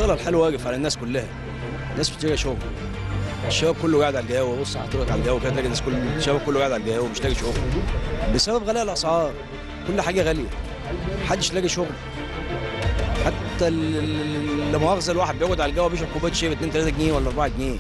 البطاله الحال واقف على الناس كلها الناس مش لاقي شغل الشباب كله قاعد على القهوه بص حضرتك على القهوه كده تلاقي الناس كل الشباب كله قاعد على القهوه مش لاقي شغل بسبب غلاء الاسعار كل حاجه غاليه محدش لاقي شغل حتى ال- لا مؤاخذه الواحد بيقعد على القهوه بيشرب كوبايه شاي ب 2 3 جنيه ولا 4 جنيه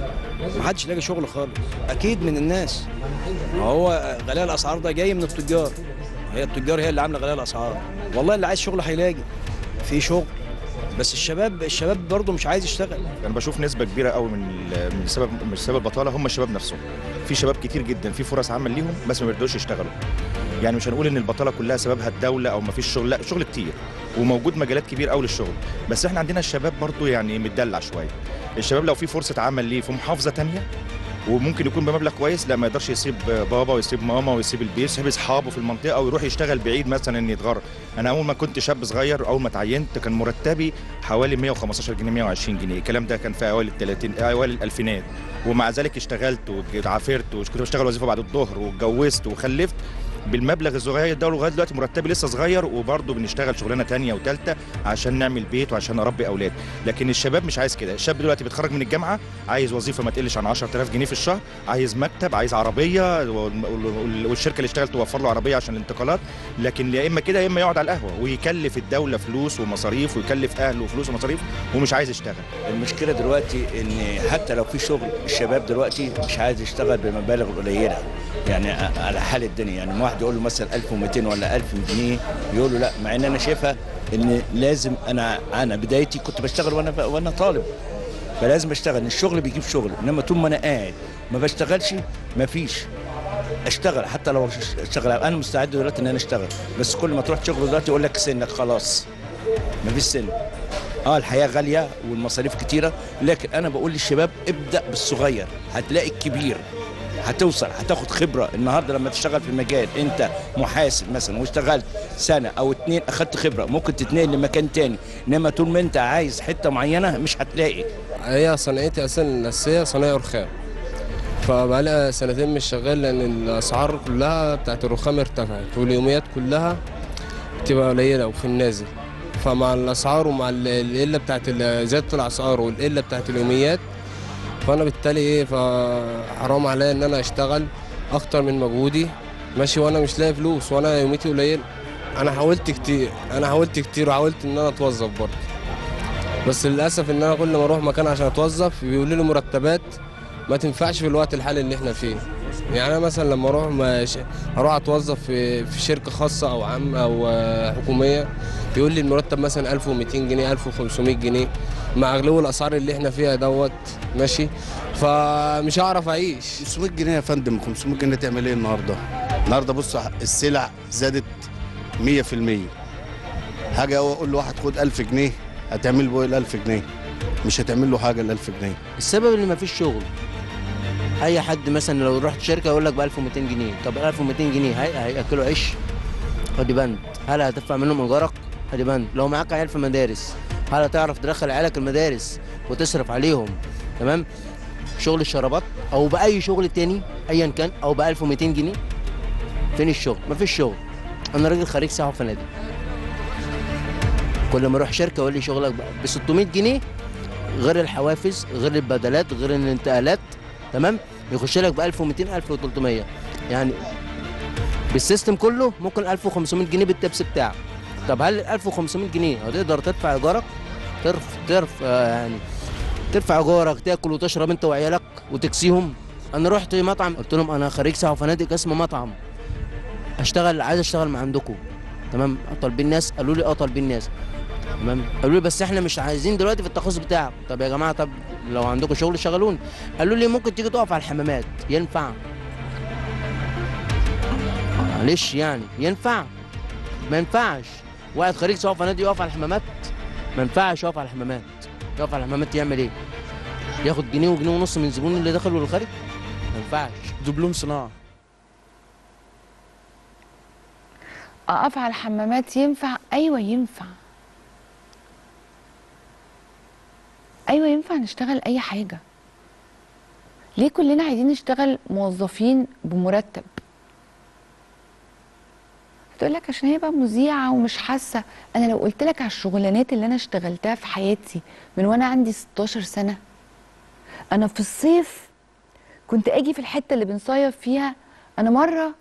محدش لاقي شغل خالص اكيد من الناس ما هو غلاء الاسعار ده جاي من التجار هي التجار هي اللي عامله غلاء الاسعار والله اللي عايز شغل هيلاقي في شغل بس الشباب الشباب برضه مش عايز يشتغل انا بشوف نسبه كبيره قوي من ال- من سبب من سبب البطاله هم الشباب نفسهم في شباب كتير جدا في فرص عمل ليهم بس ما بيرضوش يشتغلوا يعني مش هنقول ان البطاله كلها سببها الدوله او ما فيش شغل لا شغل كتير وموجود مجالات كبير قوي للشغل بس احنا عندنا الشباب برضو يعني متدلع شويه الشباب لو في فرصه عمل ليه في محافظه تانية وممكن يكون بمبلغ كويس لا ما يقدرش يسيب بابا ويسيب ماما ويسيب البيت يسيب اصحابه في المنطقه ويروح يشتغل بعيد مثلا ان يتغرب انا اول ما كنت شاب صغير اول ما اتعينت كان مرتبي حوالي 115 جنيه 120 جنيه الكلام ده كان في اوائل ال 30 اوائل الالفينات ومع ذلك اشتغلت وعافرت وكنت بشتغل وظيفه بعد الظهر واتجوزت وخلفت بالمبلغ الصغير ده لغايه دلوقتي مرتبي لسه صغير وبرضه بنشتغل شغلانه تانية وثالثه عشان نعمل بيت وعشان اربي اولاد لكن الشباب مش عايز كده الشاب دلوقتي بيتخرج من الجامعه عايز وظيفه ما تقلش عن 10000 جنيه في الشهر عايز مكتب عايز عربيه وال- وال- والشركه اللي اشتغل توفر له عربيه عشان الانتقالات لكن يا اما كده يا اما يقعد على القهوه ويكلف الدوله فلوس ومصاريف ويكلف اهله فلوس ومصاريف ومش عايز يشتغل المشكله دلوقتي ان حتى لو في شغل الشباب دلوقتي مش عايز يشتغل بمبالغ قليله يعني على حال الدنيا يعني واحد يقول له مثلا 1200 ولا 1000 جنيه يقول له لا مع ان انا شايفها ان لازم انا انا بدايتي كنت بشتغل وانا وانا طالب فلازم اشتغل الشغل بيجيب شغل انما طول ما انا قاعد ما بشتغلش مفيش اشتغل حتى لو اشتغل انا مستعد دلوقتي ان انا اشتغل بس كل ما تروح شغل دلوقتي يقول لك سنك خلاص مفيش سن اه الحياه غاليه والمصاريف كتيره لكن انا بقول للشباب ابدا بالصغير هتلاقي الكبير هتوصل هتاخد خبره النهارده لما تشتغل في مجال انت محاسب مثلا واشتغلت سنه او اتنين اخدت خبره ممكن تتنقل لمكان تاني انما طول ما انت عايز حته معينه مش هتلاقي هي صناعتي اصلا الاساسيه صنايع رخام فبقالي سنتين مش شغال لان الاسعار كلها بتاعت الرخام ارتفعت واليوميات كلها بتبقى قليله وفي النازل فمع الاسعار ومع ال- القله بتاعت ال- زياده الاسعار والقله بتاعت اليوميات فانا بالتالي ايه فحرام عليا ان انا اشتغل اكتر من مجهودي ماشي وانا مش لاقي فلوس وانا يوميتي قليله انا حاولت كتير انا حاولت كتير وحاولت ان انا اتوظف برضه بس للاسف ان انا كل ما اروح مكان عشان اتوظف بيقولوا لي مرتبات ما تنفعش في الوقت الحالي اللي احنا فيه يعني انا مثلا لما اروح مش... اروح اتوظف في في شركه خاصه او عامه او آه، حكوميه بيقول لي المرتب مثلا 1200 جنيه 1500 جنيه مع غلو الاسعار اللي احنا فيها دوت ماشي فمش هعرف اعيش 500 جنيه يا فندم 500 جنيه تعمل ايه النهارده؟ النهارده بص السلع زادت 100% حاجه اقول له واحد خد 1000 جنيه هتعمل له ايه ال 1000 جنيه؟ مش هتعمل له حاجه ال 1000 جنيه السبب ان مفيش شغل اي حد مثلا لو رحت شركه يقول لك ب 1200 جنيه طب ال 1200 جنيه هي- هياكلوا عيش ادي بند هل هتدفع منهم ايجارك ادي بند لو معاك عيال في مدارس هل هتعرف تدخل عيالك المدارس وتصرف عليهم تمام شغل الشرابات او باي شغل تاني ايا كان او ب 1200 جنيه فين الشغل مفيش شغل انا راجل خريج سياحه وفنادق كل ما اروح شركه يقول لي شغلك ب 600 جنيه غير الحوافز غير البدلات غير الانتقالات تمام يخش لك ب 1200 1300 يعني بالسيستم كله ممكن 1500 جنيه بالتبس بتاعك طب هل ال 1500 جنيه هتقدر تدفع ايجارك ترف ترف آه يعني تدفع ايجارك تاكل وتشرب انت وعيالك وتكسيهم انا رحت مطعم قلت لهم انا خريج سياحه وفنادق اسمه مطعم اشتغل عايز اشتغل مع عندكم تمام طالبين ناس قالوا لي اه طالبين ناس تمام قالوا لي بس احنا مش عايزين دلوقتي في التخصص بتاعك طب يا جماعه طب لو عندكم شغل شغلوني قالوا لي ممكن تيجي تقف على الحمامات ينفع معلش يعني ينفع ما ينفعش واحد خريج سواق فنادق يقف على الحمامات ما ينفعش يقف على الحمامات يقف على الحمامات يعمل ايه ياخد جنيه وجنيه ونص من الزبون اللي دخل واللي خارج ما ينفعش دبلوم صناعه اقف على الحمامات ينفع ايوه ينفع ايوه ينفع نشتغل اي حاجه ليه كلنا عايزين نشتغل موظفين بمرتب بتقول لك عشان هي بقى مذيعه ومش حاسه انا لو قلت لك على الشغلانات اللي انا اشتغلتها في حياتي من وانا عندي 16 سنه انا في الصيف كنت اجي في الحته اللي بنصيف فيها انا مره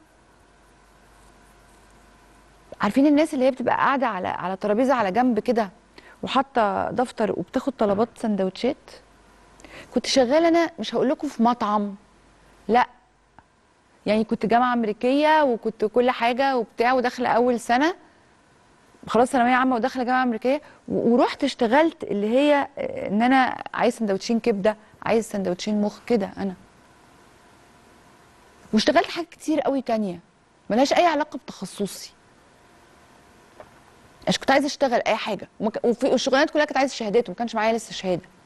عارفين الناس اللي هي بتبقى قاعده على على ترابيزه على جنب كده وحاطه دفتر وبتاخد طلبات سندوتشات كنت شغاله انا مش هقول لكم في مطعم لا يعني كنت جامعه امريكيه وكنت كل حاجه وبتاع وداخله اول سنه خلاص ثانويه عامه وداخله جامعه امريكيه و- ورحت اشتغلت اللي هي آه، ان انا عايز سندوتشين كبده عايز سندوتشين مخ كده انا واشتغلت حاجات كتير قوي تانية ملهاش اي علاقه بتخصصي عشان كنت عايزه اشتغل اي حاجه وما ك- وفي الشغلانات كلها كانت عايزه شهادات وما كانش معايا لسه شهاده